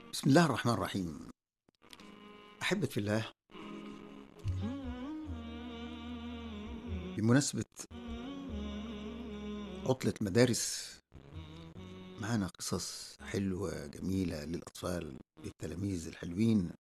بسم الله الرحمن الرحيم أحبة في الله بمناسبة عطلة مدارس معانا قصص حلوة جميلة للأطفال للتلاميذ الحلوين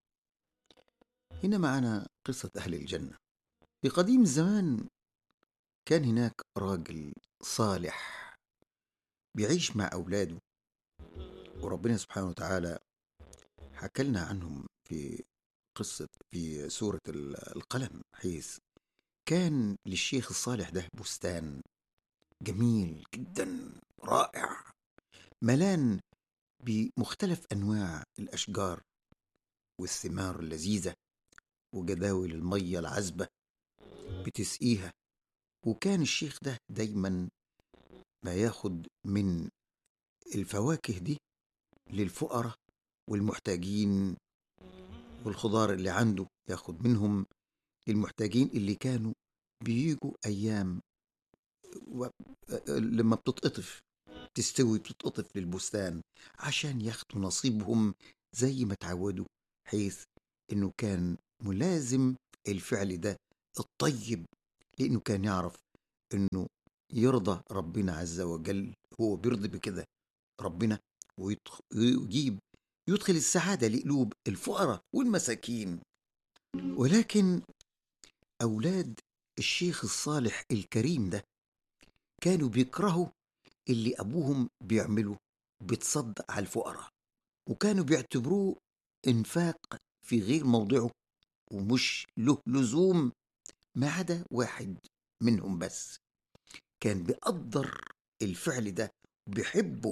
هنا معانا قصة أهل الجنة في قديم الزمان كان هناك راجل صالح بيعيش مع أولاده وربنا سبحانه وتعالى حكى لنا عنهم في قصة في سورة ال- القلم حيث كان للشيخ الصالح ده بستان جميل جدا رائع ملان بمختلف أنواع الأشجار والثمار اللذيذة وجداول المية العذبة بتسقيها وكان الشيخ ده دايما ما ياخد من الفواكه دي للفقراء والمحتاجين والخضار اللي عنده ياخد منهم للمحتاجين اللي كانوا بيجوا أيام و... لما بتتقطف تستوي بتتقطف للبستان عشان ياخدوا نصيبهم زي ما تعودوا حيث انه كان ملازم الفعل ده الطيب لانه كان يعرف انه يرضى ربنا عز وجل هو بيرضي بكده ربنا ويدخ- ويجيب يدخل السعادة لقلوب الفقراء والمساكين ولكن أولاد الشيخ الصالح الكريم ده كانوا بيكرهوا اللي أبوهم بيعمله بتصدق على الفقراء وكانوا بيعتبروه إنفاق في غير موضعه ومش له لزوم ما عدا واحد منهم بس كان بيقدر الفعل ده وبيحبه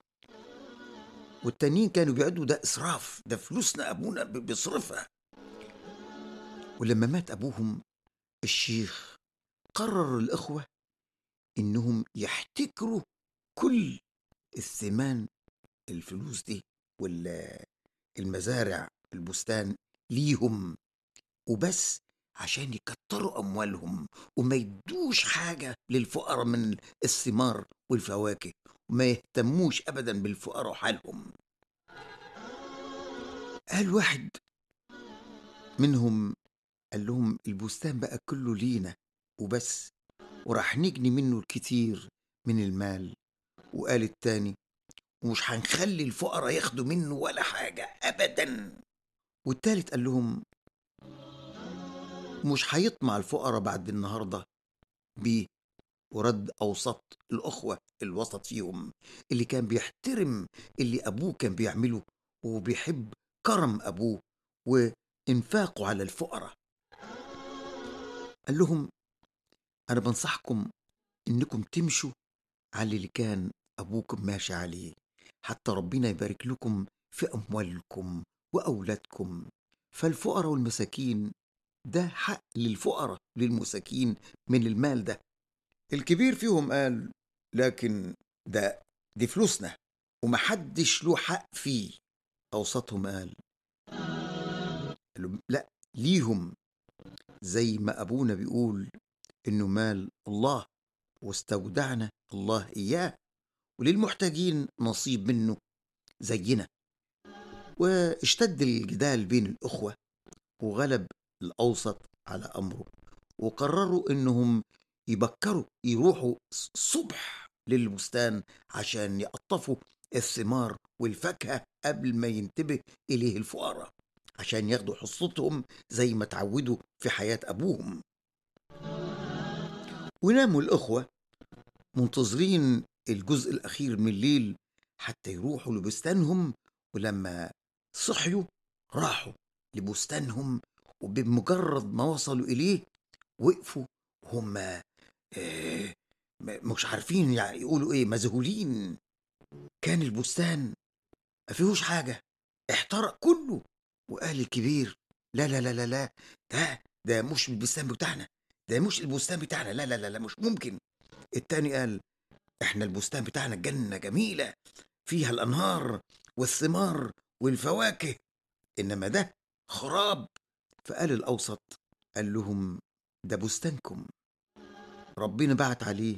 والتانيين كانوا بيعدوا ده إسراف ده فلوسنا أبونا ب- بيصرفها ولما مات أبوهم الشيخ قرر الإخوة إنهم يحتكروا كل الثمان الفلوس دي والمزارع البستان ليهم وبس عشان يكتروا أموالهم وما يدوش حاجة للفقراء من الثمار والفواكه وما يهتموش أبدا بالفقراء وحالهم قال واحد منهم قال لهم البستان بقى كله لينا وبس وراح نجني منه الكتير من المال وقال التاني ومش هنخلي الفقراء ياخدوا منه ولا حاجة أبدا والتالت قال لهم مش هيطمع الفقراء بعد النهاردة بيه ورد أوسط الأخوة الوسط فيهم اللي كان بيحترم اللي أبوه كان بيعمله وبيحب كرم أبوه وإنفاقه على الفقراء قال لهم أنا بنصحكم إنكم تمشوا على اللي كان أبوكم ماشي عليه حتى ربنا يبارك لكم في أموالكم وأولادكم فالفقراء والمساكين ده حق للفقراء للمساكين من المال ده الكبير فيهم قال لكن ده دي فلوسنا ومحدش له حق فيه أوسطهم قال قالوا لا ليهم زي ما أبونا بيقول إنه مال الله واستودعنا الله إياه وللمحتاجين نصيب منه زينا واشتد الجدال بين الأخوة وغلب الأوسط على أمره وقرروا إنهم يبكروا يروحوا الصبح للبستان عشان يقطفوا الثمار والفاكهة قبل ما ينتبه إليه الفقراء عشان ياخدوا حصتهم زي ما تعودوا في حياة أبوهم وناموا الأخوة منتظرين الجزء الأخير من الليل حتى يروحوا لبستانهم ولما صحيوا راحوا لبستانهم وبمجرد ما وصلوا إليه وقفوا هم آه، م- مش عارفين يعني يقولوا إيه مذهولين كان البستان ما فيهوش حاجة احترق كله وقال الكبير لا لا لا لا لا ده ده مش البستان بتاعنا ده مش البستان بتاعنا لا لا لا لا مش ممكن التاني قال احنا البستان بتاعنا جنة جميلة فيها الأنهار والثمار والفواكه إنما ده خراب فقال الأوسط قال لهم ده بستانكم ربنا بعت عليه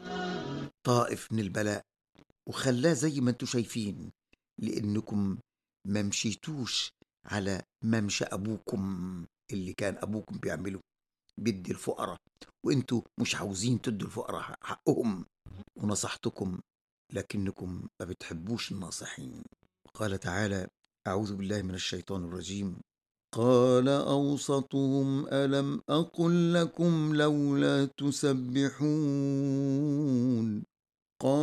طائف من البلاء وخلاه زي ما انتم شايفين لأنكم ما مشيتوش على ممشى أبوكم اللي كان أبوكم بيعمله بيدي الفقراء وانتوا مش عاوزين تدوا الفقراء حق- حقهم ونصحتكم لكنكم ما بتحبوش الناصحين قال تعالى أعوذ بالله من الشيطان الرجيم قال أوسطهم ألم أقل لكم لولا تسبحون